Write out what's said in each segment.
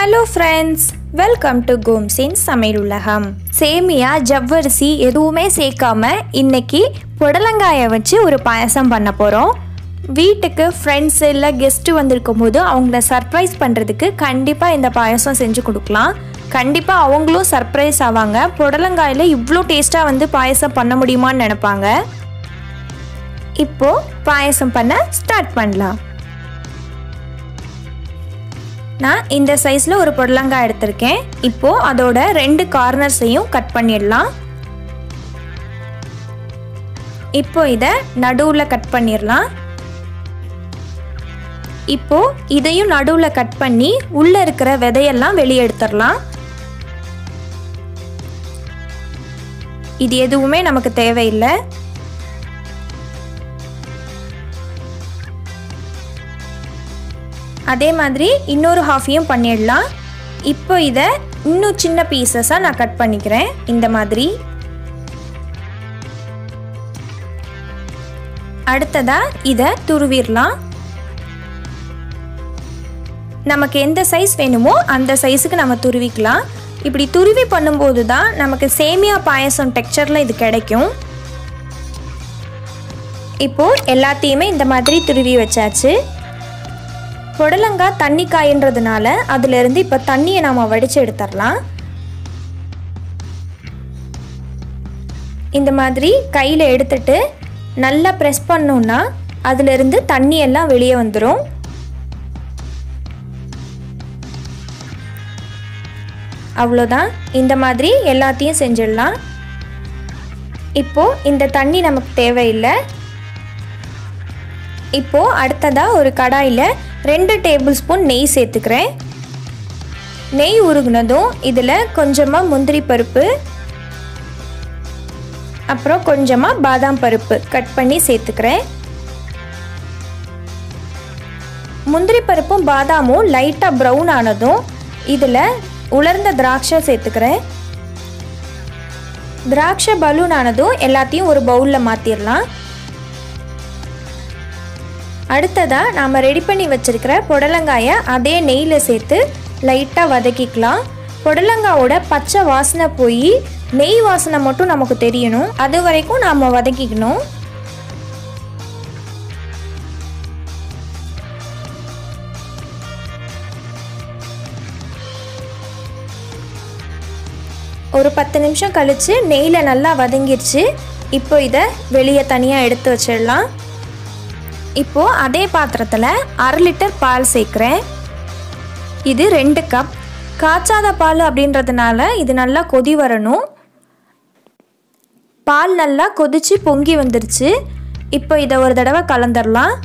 hello friends welcome to கோம்ஸின் சமையல் உலகம் சேமியா ஜவ்வரிசி எதுவுமே சேர்க்காம இன்னைக்கு புடலங்காயை வச்சு ஒரு பாயசம் பண்ண போகிறோம் வீட்டுக்கு ஃப்ரெண்ட்ஸ் இல்லை கெஸ்ட்டு வந்திருக்கும் போது அவங்கள சர்ப்ரைஸ் பண்ணுறதுக்கு கண்டிப்பாக இந்த பாயசம் செஞ்சு கொடுக்கலாம் கண்டிப்பாக அவங்களும் சர்ப்ரைஸ் ஆவாங்க புடலங்காயில் இவ்வளோ டேஸ்ட்டாக வந்து பாயசம் பண்ண முடியுமான்னு நினைப்பாங்க இப்போது பாயசம் பண்ண ஸ்டார்ட் பண்ணலாம் நான் இந்த சைஸில் ஒரு புடலங்காய் எடுத்திருக்கேன் இப்போது அதோட ரெண்டு கார்னர்ஸையும் கட் பண்ணிடலாம் இப்போ இதை நடுவில் கட் பண்ணிடலாம் இப்போ இதையும் நடுவில் கட் பண்ணி உள்ளே இருக்கிற விதையெல்லாம் வெளியே எடுத்துடலாம் இது எதுவுமே நமக்கு தேவையில்லை அதே மாதிரி இன்னொரு ஹாஃபையும் பண்ணிடலாம் இப்போ இதை இன்னும் சின்ன பீசஸாக நான் கட் பண்ணிக்கிறேன் இந்த மாதிரி அடுத்ததாக இதை துருவிடலாம் நமக்கு எந்த சைஸ் வேணுமோ அந்த சைஸுக்கு நம்ம துருவிக்கலாம் இப்படி துருவி பண்ணும்போது தான் நமக்கு சேமியா பாயசம் டெக்ஸ்சரில் இது கிடைக்கும் இப்போது எல்லாத்தையுமே இந்த மாதிரி துருவி வச்சாச்சு புடலங்காய் தண்ணி காயின்றதுனால அதிலிருந்து இப்போ தண்ணியை நாம் வடித்து எடுத்துடலாம் இந்த மாதிரி கையில் எடுத்துட்டு நல்லா ப்ரெஸ் பண்ணோன்னா அதிலிருந்து தண்ணி எல்லாம் வெளியே வந்துடும் அவ்வளோதான் இந்த மாதிரி எல்லாத்தையும் செஞ்சிடலாம் இப்போது இந்த தண்ணி நமக்கு தேவையில்லை இப்போது அடுத்ததாக ஒரு கடாயில் ரெண்டு டேபிள் ஸ்பூன் நெய் சேர்த்துக்கிறேன் நெய் உருகுனதும் இதில் கொஞ்சமாக முந்திரி பருப்பு அப்புறம் கொஞ்சமாக பாதாம் பருப்பு கட் பண்ணி சேர்த்துக்கிறேன் முந்திரி பருப்பும் பாதாமும் லைட்டாக ப்ரௌன் ஆனதும் இதில் உலர்ந்த திராட்சை சேர்த்துக்கிறேன் திராட்சை பலூன் ஆனதும் எல்லாத்தையும் ஒரு பவுலில் மாற்றிடலாம் அடுத்ததாக நாம் ரெடி பண்ணி வச்சுருக்கிற புடலங்காயை அதே நெய்யில் சேர்த்து லைட்டாக வதக்கிக்கலாம் புடலங்காவோட பச்சை வாசனை போய் நெய் வாசனை மட்டும் நமக்கு தெரியணும் அது வரைக்கும் நாம் வதக்கிக்கணும் ஒரு பத்து நிமிஷம் கழித்து நெய்யில் நல்லா வதங்கிடுச்சு இப்போ இதை வெளியே தனியாக எடுத்து வச்சிடலாம் இப்போது அதே பாத்திரத்தில் அரை லிட்டர் பால் சேர்க்குறேன் இது ரெண்டு கப் காய்ச்சாத பால் அப்படின்றதுனால இது நல்லா கொதி வரணும் பால் நல்லா கொதிச்சு பொங்கி வந்துருச்சு இப்போ இதை ஒரு தடவை கலந்துடலாம்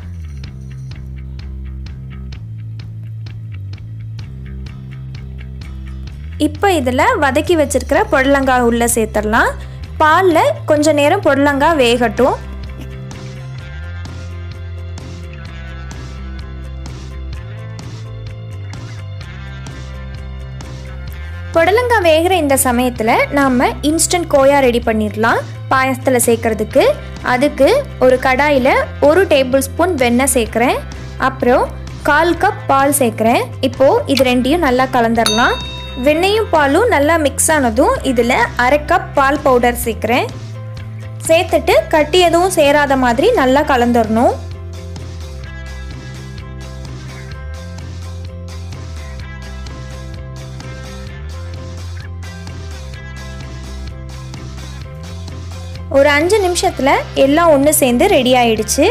இப்போ இதில் வதக்கி வச்சுருக்கிற புடலங்காய் உள்ளே சேர்த்துடலாம் பாலில் கொஞ்ச நேரம் புடலங்காய் வேகட்டும் புடலங்காய் வேகிற இந்த சமயத்தில் நாம் இன்ஸ்டன்ட் கோயா ரெடி பண்ணிடலாம் பாயசத்தில் சேர்க்குறதுக்கு அதுக்கு ஒரு கடாயில் ஒரு டேபிள் ஸ்பூன் வெண்ணெய் சேர்க்குறேன் அப்புறம் கால் கப் பால் சேர்க்குறேன் இப்போது இது ரெண்டையும் நல்லா கலந்துடலாம் வெண்ணெயும் பாலும் நல்லா மிக்ஸ் ஆனதும் இதில் அரை கப் பால் பவுடர் சேர்க்குறேன் சேர்த்துட்டு கட்டி எதுவும் சேராத மாதிரி நல்லா கலந்துடணும் ஒரு அஞ்சு நிமிஷத்தில் எல்லாம் ஒன்று சேர்ந்து ரெடி ஆயிடுச்சு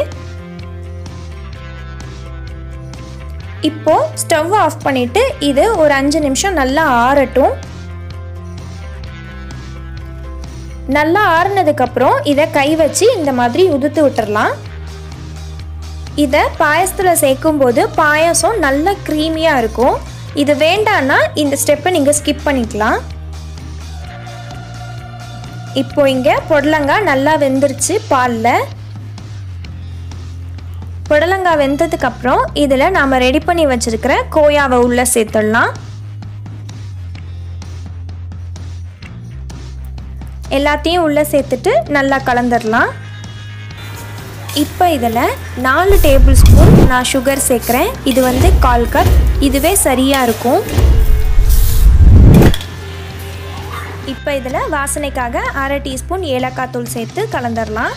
இப்போ ஸ்டவ் ஆஃப் பண்ணிட்டு இது ஒரு அஞ்சு நிமிஷம் நல்லா ஆறட்டும் நல்லா ஆறுனதுக்கப்புறம் இதை கை வச்சு இந்த மாதிரி உதுத்து விட்டுறலாம் இதை பாயசத்தில் சேர்க்கும்போது பாயசம் நல்லா க்ரீமியாக இருக்கும் இது வேண்டான்னா இந்த ஸ்டெப்பை நீங்கள் ஸ்கிப் பண்ணிக்கலாம் இப்போ இங்கே புடலங்காய் நல்லா வெந்துருச்சு பாலில் புடலங்காய் வெந்ததுக்கப்புறம் இதில் நாம் ரெடி பண்ணி வச்சுருக்கிற கோயாவை உள்ளே சேர்த்துடலாம் எல்லாத்தையும் உள்ளே சேர்த்துட்டு நல்லா கலந்துடலாம் இப்போ இதில் நாலு டேபிள் ஸ்பூன் நான் சுகர் சேர்க்குறேன் இது வந்து கால் கப் இதுவே சரியாக இருக்கும் இப்போ இதில் வாசனைக்காக அரை டீஸ்பூன் ஏலக்காய் தூள் சேர்த்து கலந்துடலாம்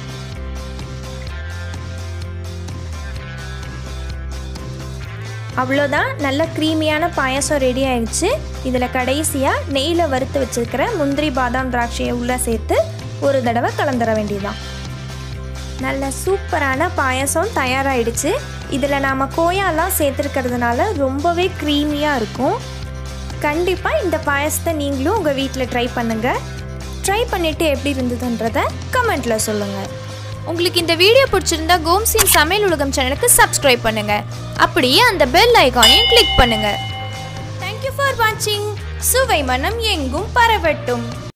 அவ்வளோதான் நல்ல க்ரீமியான பாயசம் ரெடி ஆயிடுச்சு இதில் கடைசியாக நெய்யில் வறுத்து வச்சுருக்கிற முந்திரி பாதாம் திராட்சையை உள்ளே சேர்த்து ஒரு தடவை கலந்துட வேண்டியதுதான் நல்ல சூப்பரான பாயசம் தயாராகிடுச்சு இதில் நாம் கோயாலாம் சேர்த்துருக்கிறதுனால ரொம்பவே க்ரீமியாக இருக்கும் கண்டிப்பாக இந்த பாயசத்தை நீங்களும் உங்கள் வீட்டில் ட்ரை பண்ணுங்கள் ட்ரை பண்ணிவிட்டு எப்படி இருந்ததுன்றதை கமெண்ட்டில் சொல்லுங்கள் உங்களுக்கு இந்த வீடியோ பிடிச்சிருந்தா கோம்சின் சமையல் உலகம் சேனலுக்கு சப்ஸ்கிரைப் பண்ணுங்க அப்படியே அந்த பெல் ஐகானையும் கிளிக் பண்ணுங்க தேங்க்யூ ஃபார் வாட்சிங் சுவை மனம் எங்கும் பரவட்டும்